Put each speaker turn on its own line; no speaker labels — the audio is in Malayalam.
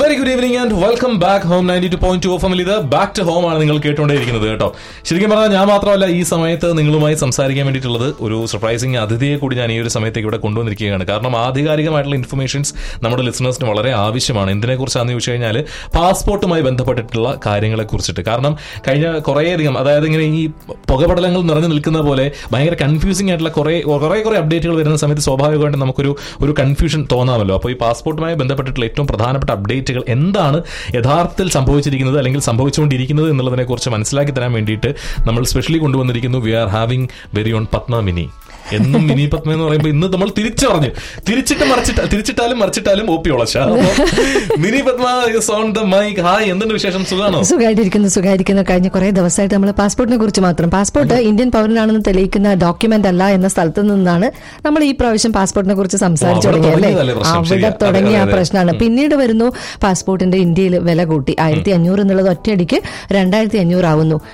Very good evening and welcome back home ninety two point two of ഇത് ബാക്ക് ടു ഹോം ആണ് നിങ്ങൾ കേട്ടുകൊണ്ടേയിരിക്കുന്നത് കേട്ടോ ശരിക്കും പറഞ്ഞാൽ ഞാൻ മാത്രമല്ല ഈ സമയത്ത് നിങ്ങളുമായി സംസാരിക്കാൻ വേണ്ടിയിട്ടുള്ളത് ഒരു സർപ്രൈസിങ് അതിഥിയെ കൂടി ഞാൻ ഈ ഒരു സമയത്തേക്ക് ഇവിടെ കൊണ്ടുവന്നിരിക്കുകയാണ് കാരണം ആധികാരികമായിട്ടുള്ള ഇൻഫർമേഷൻസ് നമ്മുടെ ലിസണേഴ്സിന് വളരെ ആവശ്യമാണ് എന്തിനെ കുറിച്ചാണെന്ന് ചോദിച്ചു കഴിഞ്ഞാൽ പാസ്പോർട്ടുമായി ബന്ധപ്പെട്ടിട്ടുള്ള കാര്യങ്ങളെ കുറിച്ചിട്ട് കാരണം കഴിഞ്ഞ കുറേയധികം അതായത് ഇങ്ങനെ ഈ പുകപടലങ്ങൾ നിറഞ്ഞു നിൽക്കുന്ന പോലെ ഭയങ്കര കൺഫ്യൂസിംഗ് ആയിട്ടുള്ള കുറേ കുറേ കുറേ അപ്ഡേറ്റുകൾ വരുന്ന സമയത്ത് സ്വാഭാവികമായിട്ടും നമുക്കൊരു ഒരു കൺഫ്യൂഷൻ തോന്നാമല്ലോ അപ്പോൾ ഈ പാസ്പോർട്ടുമായി ബന്ധപ്പെട്ടിട്ടുള്ള ഏറ്റവും പ്രധാനപ്പെട്ട അപ്ഡേറ്റുകൾ എന്താണ് യഥാർത്ഥത്തിൽ സംഭവിച്ചിരിക്കുന്നത് അല്ലെങ്കിൽ സംഭവിച്ചുകൊണ്ടിരിക്കുന്നത് എന്നുള്ളതിനെ കുറിച്ച് മനസ്സിലാക്കി തരാൻ വേണ്ടിയിട്ട് നമ്മൾ സ്പെഷ്യലി കൊണ്ടുവന്നിരിക്കുന്നു we are having very on Padma Mini എന്നും മിനി പത്മ എന്ന് പറയുമ്പോൾ ഇന്ന് നമ്മൾ തിരിച്ചു പറഞ്ഞു തിരിച്ചിട്ട് മറിച്ചിട്ട് തിരിച്ചിട്ടാലും മറിച്ചിട്ടാലും ഓപ്പി ഒളച്ച Mini Padma on the mic hi എന്തുണ്ട് വിശേഷം സുഖാണോ
സുഖമായിട്ടിരിക്കുന്നു സുഖമായിരിക്കുന്നു കഴിഞ്ഞ കുറെ ദിവസമായിട്ട് നമ്മൾ പാസ്പോർട്ടിനെ കുറിച്ച് മാത്രം പാസ്പോർട്ട് ഇന്ത്യൻ പൗരനാണെന്ന് തെളിയിക്കുന്ന ഡോക്യുമെന്റ് അല്ല എന്ന സ്ഥലത്ത് നിന്നാണ് നമ്മൾ ഈ പ്രാവശ്യം പാസ്പോർട്ടിനെ കുറിച്ച് സംസാരിച്ചു
അവിടെ
തുടങ്ങിയത് അല്ലേ
തുടങ്ങിയതല്ലേ പ്രശ്നം?
അവിടെ
ശരിയാ. അതെ,
തുടങ്ങിയ ആ
അതെ, അതെ.
പ്രശ്നമാണ് പിന്നീട് വരുന്നു പാസ്പോർട്ടിന്റെ ഇന്ത്യയിൽ വില കൂട്ടി ആയിരത്തി അഞ്ഞൂറ് എന്നുള്ളത് ഒറ്റയടിക്ക് രണ്ടായിരത്തി അഞ്ഞൂറ് ആവുന്നു